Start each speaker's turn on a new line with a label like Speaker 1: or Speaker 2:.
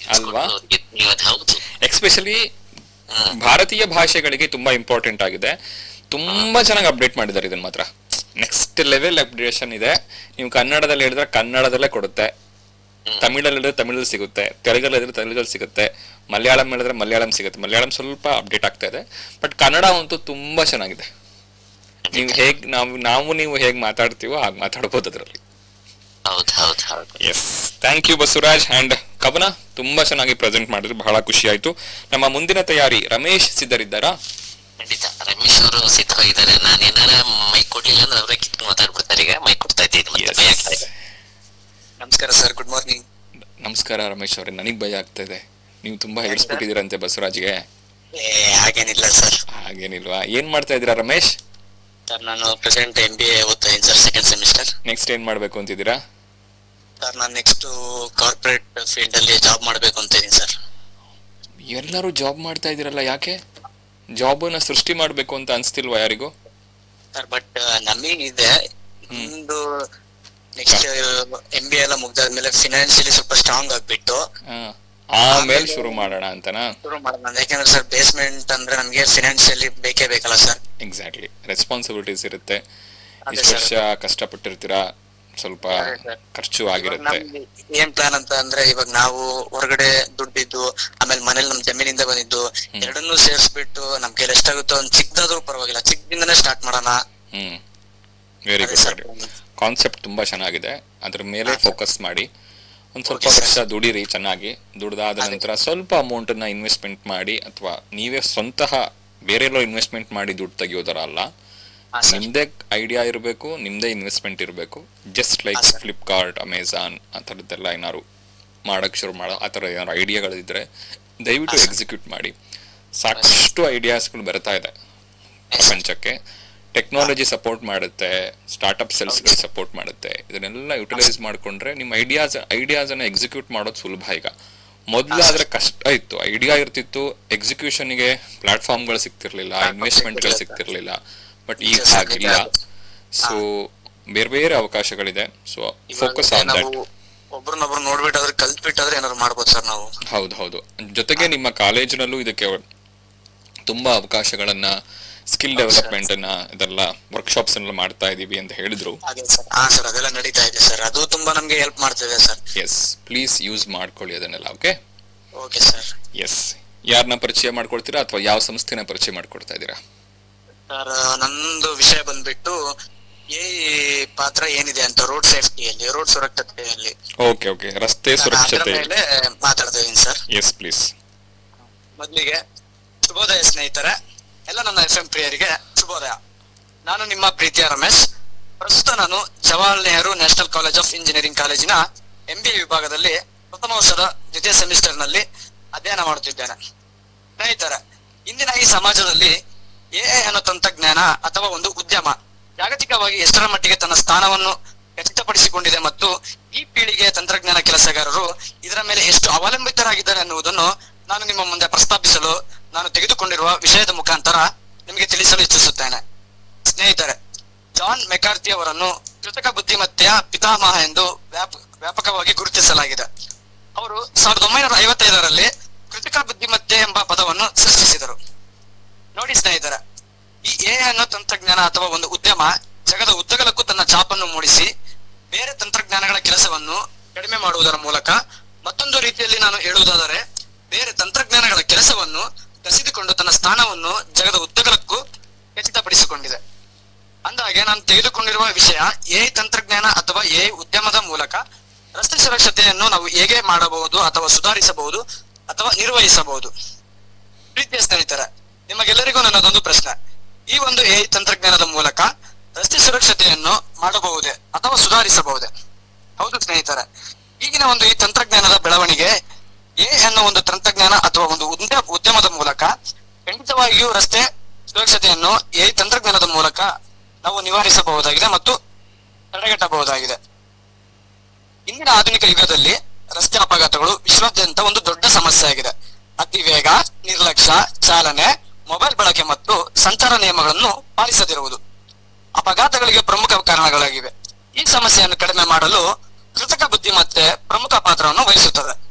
Speaker 1: ಅಲ್ವಾ?
Speaker 2: ಇವತ್ತು ಹೌದು
Speaker 1: ಎಕ್ಸ್ಪೆಷಲಿ
Speaker 2: ಹ್ಮ್.
Speaker 1: ಭಾರತೀಯ ಭಾಷೆಗಳಿಗೆ ತುಂಬಾ ಇಂಪಾರ್ಟೆಂಟ್ ಆಗಿದೆ ತುಂಬಾ ಚೆನ್ನಾಗಿ ಅಪ್ಡೇಟ್ ಮಾಡಿದ್ದಾರೆ ಇದನ್ನ ಮಾತ್ರ ನೆಕ್ಸ್ಟ್ ಲೆವೆಲ್ ಅಪ್ಡೇಷನ್ ಇದೆ ನೀವು ಕನ್ನಡದಲ್ಲಿ ಹೇಳಿದ್ರೆ ಕನ್ನಡದಲ್ಲೇ ಕೊಡುತ್ತೆ ತಮಿಳಲ್ಲಿ ಹೇಳಿದ್ರೆ ತಮಿಳಲ್ಲಿ ಸಿಗುತ್ತೆ ತೆಲುಗಲ್ಲಿ ಹೇಳಿದ್ರೆ ತೆಲುಗಲ್ಲಿ ಸಿಗುತ್ತೆ ಮಲಯಾಳಂ ಹೇಳಿದ್ರೆ ಮಲಯಾಳಂ ಸಿಗುತ್ತೆ ಮಲಯಾಳಂ ಸ್ವಲ್ಪ ಅಪ್ಡೇಟ್ ಆಗ್ತಾ ಇದೆ ಬಟ್ ಕನ್ನಡ ಅಂತೂ ತುಂಬಾ ಚೆನ್ನಾಗಿದೆ ನೀವು ಹೇಗ್ ನಾವು ನಾವು ನೀವು ಹೇಗ್ ಮಾತಾಡ್ತೀವೋ ಹಾಗೆ ಮಾತಾಡ್ಬೋದು ಅದರಲ್ಲಿ
Speaker 2: ಹೌದು ಹೌದು ಹೌದು
Speaker 1: yes thank you Basavaraj and Kavana ತುಂಬಾ ಚೆನ್ನಾಗಿ ಪ್ರೆಸೆಂಟ್ ಮಾಡಿದ್ರು ಬಹಳ ಖುಷಿ ಆಯ್ತು ನಮ್ಮ ಮುಂದಿನ ತಯಾರಿ ರಮೇಶ್ ಸಿದ್ಧರಿದ್ದಾರಾ
Speaker 2: ಖಂಡಿತ ರಮೇಶ್ ಅವರು ಸಿದ್ಧವಾಗಿದ್ದಾರೆ ನಾನು ಏನಾರ ಮೈಕ್ ಕೊಡ್ಲಿಲ್ಲ ಅಂದ್ರೆ ಅವರೇ ಕಿತ್ತು ಮಾತಾಡ್ಬಿಡ್ತಾರೆ ಈಗ ಮೈಕ್ ಕೊಡ್ತಾ ಇದ್ದೀನಿ ಮತ್ತೆ ಭಯ ಆಗ್ತಾ ಇದೆ.
Speaker 3: ನಮಸ್ಕಾರ ಸರ್ ಗುಡ್ ಮಾರ್ನಿಂಗ್
Speaker 1: ನಮಸ್ಕಾರ ರಮೇಶ್ ಅವರೇ ನನಗ್ ಭಯ ಆಗ್ತಾ ಇದೆ ನೀವು ತುಂಬಾ ಹೇಳಿಸ್ಬಿಟ್ಟಿದ್ದೀರಂತೆ ಬಸವರಾಜ್ಗೆ
Speaker 3: ಏ ಹಾಗೇನಿಲ್ಲ ಸರ್
Speaker 1: ಹಾಗೇನಿಲ್ವಾ ಏನ್ ಮಾಡ್ತಾ ಇದ್ದೀರಾ ರಮೇಶ್
Speaker 3: ಸರ್ ನಾನು ಪ್ರೆಸೆಂಟ್ ಎಂ ಬಿ ಎ ಓದ್ತಾ ಇದ್ದೀನಿ ಸರ್ ಸೆಕೆಂಡ್ ಸೆಮಿಸ್ಟರ್
Speaker 1: ನೆಕ್ಸ್ಟ್ ಏನ್ ಮಾಡ್ಬೇಕು ಅಂತಿದ್ದೀರಾ
Speaker 3: ಸರ್ ನಾನು ನೆಕ್ಸ್ಟ್ ಕಾರ್ಪೊರೇಟ್ ಫೀಲ್ಡ್ ಅಲ್ಲಿ ಜಾಬ್ ಮಾಡಬೇಕು ಅಂತ ಇದ್ದೀನಿ ಸರ್
Speaker 1: ಎಲ್ಲರೂ ಜಾಬ್ ಮಾಡ್ತಾ ಇದ್ದೀರಲ್ಲ ಯಾಕೆ ಜಾಬ್ ಅನ್ನ ಸೃಷ್ಟಿ ಮಾಡ್ಬೇಕು ಅಂತ ಅನ್ಸ್ತಿಲ್ವಾ ಯಾರಿಗೂ
Speaker 3: ಸರ್ ಬಟ್ ನಮಗಿದೆ ಒಂದು ನೆಕ್ಸ್ಟ್ ಎಂ ಬಿ ಎ ಎಲ್ಲ ಮುಗ್ದಾದ್ಮೇಲೆ ಫಿನಾನ್ಷಿಯಲಿ ಸ್ವಲ್ಪ ಸ್ಟ್ರಾಂಗ್ ಆಗ್ಬಿಟ್ಟು
Speaker 1: ಆ, ಆಮೇಲೆ ಶುರು ಮಾಡೋಣ ಅಂತನಾ
Speaker 3: ಶುರು ಮಾಡೋಣ ಯಾಕಂದ್ರೆ ಸರ್ ಬೇಸ್ಮೆಂಟ್ ಅಂದ್ರೆ ನಮ್ಗೆ ಫಿನಾನ್ಷಿಯಲಿ ಬೇಕೇ ಬೇಕಲ್ಲ ಸರ್
Speaker 1: ಎಕ್ಸಾಕ್ಟ್ಲಿ ರೆಸ್ಪಾನ್ಸಿಬಿಲಿಟೀಸ್ ಇರುತ್ತೆ
Speaker 3: ಅದೇ
Speaker 1: ಇಷ್ಟು
Speaker 3: sir.
Speaker 1: ವರ್ಷ ಕಷ್ಟಪಟ್ಟಿರ್ತೀರಾ ಸ್ವಲ್ಪ
Speaker 3: ಅದೇ sir.
Speaker 1: ಖರ್ಚು
Speaker 3: ಇವಾಗ
Speaker 1: ಆಗಿರುತ್ತೆ
Speaker 3: ನಮ್ಗೆ ಏನ್ ಪ್ಲಾನ್ ಅಂತ ಅಂದ್ರೆ ಇವಾಗ ನಾವು ಹೊರಗಡೆ ದುಡ್ಡಿದ್ದು ಆಮೇಲೆ ಮನೇಲಿ ನಮ್ ಜಮೀನಿಂದ ಬಂದಿದ್ದು ಎರಡನ್ನೂ ಸೇರಿಸ್ಬಿಟ್ಟು ನಮ್ ಕೈಲಿ ಎಷ್ಟಾಗುತ್ತೋ ಒಂದ್ ಚಿಕ್ಕದಾದ್ರೂ ಪರವಾಗಿಲ್ಲ ಚಿಕ್ಕದಿಂದನೇ ಸ್ಟಾರ್ಟ್ ಮಾಡೋಣ
Speaker 1: ಹ್ಮ್ ವೆರಿ
Speaker 3: ಅದೇ
Speaker 1: ಗುಡ್
Speaker 3: sir.
Speaker 1: ವೆರಿ ಕಾನ್ಸೆಪ್ಟ್ ತುಂಬಾ ಚೆನ್ನಾಗಿದೆ ಅದ್ರ ಮೇಲೆ
Speaker 3: ಹಾ, sir.
Speaker 1: ಫೋಕಸ್ ಮಾಡಿ ಒಂದ್ ಸ್ವಲ್ಪ
Speaker 3: Okay, sir.
Speaker 1: ವರ್ಷ ದುಡಿರಿ ಚೆನ್ನಾಗಿ ದುಡ್ದಾದ
Speaker 3: ಅದೇ.
Speaker 1: ನಂತರ ಸ್ವಲ್ಪ ಅಮೌಂಟ್ ನ ಇನ್ವೆಸ್ಟ್ಮೆಂಟ್ ಮಾಡಿ ಅಥವಾ ನೀವೇ ಸ್ವಂತಹ ಬೇರೆ ಎಲ್ಲೋ ಇನ್ವೆಸ್ಟ್ಮೆಂಟ್ ಮಾಡಿ ದುಡ್ಡು ತೆಗಿಯೋದರ ಅಲ್ಲ
Speaker 3: ಹಾ ಸರ್
Speaker 1: ನಿಮ್ದೇ ಐಡಿಯಾ ಇರಬೇಕು ನಿಮ್ದೇ ಇನ್ವೆಸ್ಟ್ಮೆಂಟ್ ಇರಬೇಕು ಜಸ್ಟ್ ಲೈಕ್
Speaker 3: ಹಾ, sir.
Speaker 1: ಫ್ಲಿಪ್ಕಾರ್ಟ್ ಅಮೆಝಾನ್ ಆ ಥರದ್ದೆಲ್ಲ ಏನಾದ್ರು ಮಾಡಕ್ ಶುರು ಮಾಡೋ ಆ ಥರ ಏನಾದ್ರು ಐಡಿಯಾಗಳಿದ್ರೆ ದಯವಿಟ್ಟು
Speaker 3: ಹಾ, sir.
Speaker 1: ಎಕ್ಸಿಕ್ಯೂಟ್ ಮಾಡಿ ಸಾಕಷ್ಟು ಐಡಿಯಾಸ್ಗಳು ಬರ್ತಾ ಇದೆ ಪ್ರಪಂಚಕ್ಕೆ ಟೆಕ್ನಾಲಜಿ ಸಪೋರ್ಟ್ ಮಾಡುತ್ತೆ ಸ್ಟಾರ್ಟ್ಅಪ್ ಸೆಲ್ಸ್ಗಳು ಸಪೋರ್ಟ್ ಮಾಡುತ್ತೆ ಇದನ್ನೆಲ್ಲ ಯುಟಿಲೈಸ್ ಮಾಡ್ಕೊಂಡ್ರೆ ನಿಮ್ಮ ಐಡಿಯಾಸ್ ಐಡಿಯಾಸ್ ಅನ್ನ ಎಕ್ಸಿಕ್ಯೂಟ್ ಮಾಡೋದು ಸುಲಭ ಈಗ ಮೊದಲಾದ್ರೆ ಕಷ್ಟ ಇತ್ತು ಐಡಿಯಾ ಇರ್ತಿತ್ತು ಎಕ್ಸಿಕ್ಯೂಷನ್ಗೆ ಪ್ಲಾಟ್ಫಾರ್ಮ್ಗಳು ಸಿಗ್ತಿರ್ಲಿಲ್ಲ
Speaker 3: Platform
Speaker 1: ಇನ್ವೆಸ್ಟ್ಮೆಂಟ್ಗಳು
Speaker 3: ಸಿಗ್ತಿರ್ಲಿಲ್ಲ.
Speaker 1: ಸಿಗ್ತಿರ್ಲಿಲ್ಲ ಬಟ್ ಈಗ
Speaker 3: ನಿಜ sir,
Speaker 1: ಹಾಗಿಲ್ಲ
Speaker 3: ನಿಜ.
Speaker 1: ಸೊ ಬೇರೆ ಬೇರೆ ಅವಕಾಶಗಳಿದೆ ಸೊ ಫೋಕಸ್ ಆನ್ ದಟ್
Speaker 3: ನಾವು ಒಬ್ರನ್ನೊಬ್ರು ನೋಡ್ಬಿಟ್ಟಾದ್ರೆ ಕಲ್ತ್ಬಿಟ್ಟಾದ್ರೆ ಏನಾದ್ರು ಮಾಡ್ಬೋದು ಸರ್ ನಾವು
Speaker 1: ಹೌದು ಹೌದು ಜೊತೆಗೆ ನಿಮ್ಮ ಕಾಲೇಜಿನಲ್ಲೂ ಇದಕ್ಕೆ ತುಂಬಾ ಅವಕಾಶಗಳನ್ನ ಸ್ಕಿಲ್
Speaker 3: ಹೌದು,
Speaker 1: ಡೆವಲಪ್ಮೆಂಟ್ ಅನ್ನ ಇದೆಲ್ಲ ವರ್ಕ್ಶಾಪ್ಸ್ ಎಲ್ಲ ಮಾಡ್ತಾ ಇದೀವಿ ಅಂತ ಹೇಳಿದ್ರು
Speaker 3: ಅದೇ ಸರ್ ಹಾ ಸರ್ ಅದೆಲ್ಲ ನಡೀತಾ ಇದೆ ಸರ್ ಅದು ತುಂಬಾ ನಮ್ಗೆ ಹೆಲ್ಪ್ ಮಾಡ್ತಿದೆ ಸರ್
Speaker 1: ಎಸ್ ಪ್ಲೀಸ್ ಯೂಸ್ ಮಾಡ್ಕೊಳ್ಳಿ ಅದನ್ನೆಲ್ಲ ಓಕೆ
Speaker 3: ಓಕೆ ಸರ್
Speaker 1: ಎಸ್ ಯಾರನ್ನ ಪರಿಚಯ ಮಾಡ್ಕೊಳ್ತೀರಾ ಅಥವಾ ಯಾವ ಸಂಸ್ಥೆನ ಪರಿಚಯ ಮಾಡ್ಕೊಡ್ತಾ ಇದ್ದೀರಾ
Speaker 3: ಸರ್ ನಂದು ವಿಷಯ ಬಂದ್ಬಿಟ್ಟು ಏ ಪಾತ್ರ ಏನಿದೆ ಅಂತ ರೋಡ್ ಸೇಫ್ಟಿಯಲ್ಲಿ ರೋಡ್ ಸುರಕ್ಷತೆಯಲ್ಲಿ
Speaker 1: ಓಕೆ ಓಕೆ ರಸ್ತೆ
Speaker 3: ನಾನು ಅದ್ರ
Speaker 1: ಸುರಕ್ಷತೆ
Speaker 3: ಮೇಲೆ ಮಾತಾಡ್ತಾ ಇದೀನಿ ಸರ್
Speaker 1: ಎಸ್ ಪ್ಲೀಸ್
Speaker 3: ಮೊದಲಿಗೆ ಶುಭೋದಯ ಸ್ನೇಹಿತರೆ ಎಲ್ಲ ನನ್ನ ಎಫ್ ಎಂ ಪ್ರಿಯರಿಗೆ ಶುಭೋದಯ ನಾನು ನಿಮ್ಮ ಪ್ರೀತಿಯ ರಮೇಶ್ ಪ್ರಸ್ತುತ ನಾನು Jawaharlal Nehru National College of Engineering ಕಾಲೇಜಿನ ಎಂ ಬಿ ವಿಭಾಗದಲ್ಲಿ ಪ್ರಥಮ ವರ್ಷದ ದ್ವಿತೀಯ ಸೆಮಿಸ್ಟರ್ ನಲ್ಲಿ ಅಧ್ಯಯನ ಮಾಡುತ್ತಿದ್ದೇನೆ ಸ್ನೇಹಿತರೆ ಇಂದಿನ ಈ ಸಮಾಜದಲ್ಲಿ ಎಐ ಅನ್ನೋ ತಂತ್ರಜ್ಞಾನ ಅಥವಾ ಒಂದು ಉದ್ಯಮ ಜಾಗತಿಕವಾಗಿ ಎಷ್ಟರ ಮಟ್ಟಿಗೆ ತನ್ನ ಸ್ಥಾನವನ್ನು ಖಚಿತಪಡಿಸಿಕೊಂಡಿದೆ ಮತ್ತು ಈ ಪೀಳಿಗೆಯ ತಂತ್ರಜ್ಞಾನ ಕೆಲಸಗಾರರು ಇದರ ಮೇಲೆ ಎಷ್ಟು ಅವಲಂಬಿತರಾಗಿದ್ದಾರೆ ಅನ್ನುವುದನ್ನು ನಾನು ನಿಮ್ಮ ಮುಂದೆ ಪ್ರಸ್ತಾಪಿಸಲು ನಾನು ತೆಗೆದುಕೊಂಡಿರುವ ವಿಷಯದ ಮುಖಾಂತರ ನಿಮಗೆ ತಿಳಿಸಲು ಇಚ್ಛಿಸುತ್ತೇನೆ ಸ್ನೇಹಿತರೆ ಜಾನ್ ಮೆಕಾರ್ತಿ ಅವರನ್ನು ಕೃತಕ ಬುದ್ಧಿಮತ್ತೆಯ ಪಿತಾಮಹ ಎಂದು ವ್ಯಾಪ- ವ್ಯಾಪಕವಾಗಿ ಗುರುತಿಸಲಾಗಿದೆ ಅವರು ಸಾವಿರದ ಒಂಬೈನೂರ ಐವತ್ತೈದರಲ್ಲಿ ಕೃತಕ ಬುದ್ಧಿಮತ್ತೆ ಎಂಬ ಪದವನ್ನು ಸೃಷ್ಟಿಸಿದರು ನೋಡಿ ಸ್ನೇಹಿತರೆ ಈ ಎ ಅನ್ನೋ ತಂತ್ರಜ್ಞಾನ ಅಥವಾ ಒಂದು ಉದ್ಯಮ ಜಗದ ಉದ್ದಗಲಕ್ಕೂ ತನ್ನ ಛಾಪನ್ನು ಮೂಡಿಸಿ ಬೇರೆ ತಂತ್ರಜ್ಞಾನಗಳ ಕೆಲಸವನ್ನು ಕಡಿಮೆ ಮಾಡುವುದರ ಮೂಲಕ ಮತ್ತೊಂದು ರೀತಿಯಲ್ಲಿ ನಾನು ಹೇಳುವುದಾದರೆ ಬೇರೆ ತಂತ್ರಜ್ಞಾನಗಳ ಕೆಲಸವನ್ನು ಕಸಿದುಕೊಂಡು ತನ್ನ ಸ್ಥಾನವನ್ನು ಜಗದ ಉದ್ದಗಲಕ್ಕೂ ಖಚಿತಪಡಿಸಿಕೊಂಡಿದೆ ಅಂದಾಗೆ ನಾನು ತೆಗೆದುಕೊಂಡಿರುವ ವಿಷಯ ಎ ತಂತ್ರಜ್ಞಾನ ಅಥವಾ ಎ ಉದ್ಯಮದ ಮೂಲಕ ರಸ್ತೆ ಸುರಕ್ಷತೆಯನ್ನು ನಾವು ಹೇಗೆ ಮಾಡಬಹುದು ಅಥವಾ ಸುಧಾರಿಸಬಹುದು ಅಥವಾ ನಿರ್ವಹಿಸಬಹುದು ಪ್ರೀತಿಯ ಸ್ನೇಹಿತರೆ ನಿಮಗೆಲ್ಲರಿಗೂ ನನ್ನದೊಂದು ಪ್ರಶ್ನೆ ಈ ಒಂದು ಎ ತಂತ್ರಜ್ಞಾನದ ಮೂಲಕ ರಸ್ತೆ ಸುರಕ್ಷತೆಯನ್ನು ಮಾಡಬಹುದೇ ಅಥವಾ ಸುಧಾರಿಸಬಹುದೇ ಹೌದು ಸ್ನೇಹಿತರೆ ಈಗಿನ ಒಂದು ಈ ತಂತ್ರಜ್ಞಾನದ ಬೆಳವಣಿಗೆ ಎ ಅನ್ನೋ ಒಂದು ತಂತ್ರಜ್ಞಾನ ಅಥವಾ ಒಂದು ಉದ್ಯ- ಉದ್ಯಮದ ಮೂಲಕ ಖಂಡಿತವಾಗಿಯೂ ರಸ್ತೆ ಸುರಕ್ಷತೆಯನ್ನು ಎ ತಂತ್ರಜ್ಞಾನದ ಮೂಲಕ ನಾವು ನಿವಾರಿಸಬಹುದಾಗಿದೆ ಮತ್ತು ತಡೆಗಟ್ಟಬಹುದಾಗಿದೆ ಇಂದಿನ ಆಧುನಿಕ ಯುಗದಲ್ಲಿ ರಸ್ತೆ ಅಪಘಾತಗಳು ವಿಶ್ವಾದ್ಯಂತ ಒಂದು ದೊಡ್ಡ ಸಮಸ್ಯೆ ಆಗಿದೆ ಅತಿ ವೇಗ ನಿರ್ಲಕ್ಷ್ಯ ಚಾಲನೆ ಮೊಬೈಲ್ ಬಳಕೆ ಮತ್ತು ಸಂಚಾರ ನಿಯಮಗಳನ್ನು ಪಾಲಿಸದಿರುವುದು ಅಪಘಾತಗಳಿಗೆ ಪ್ರಮುಖ ಕಾರಣಗಳಾಗಿವೆ ಈ ಸಮಸ್ಯೆಯನ್ನು ಕಡಿಮೆ ಮಾಡಲು ಕೃತಕ ಬುದ್ಧಿಮತ್ತೆ ಪ್ರಮುಖ ಪಾತ್ರವನ್ನು ವಹಿಸುತ್ತದೆ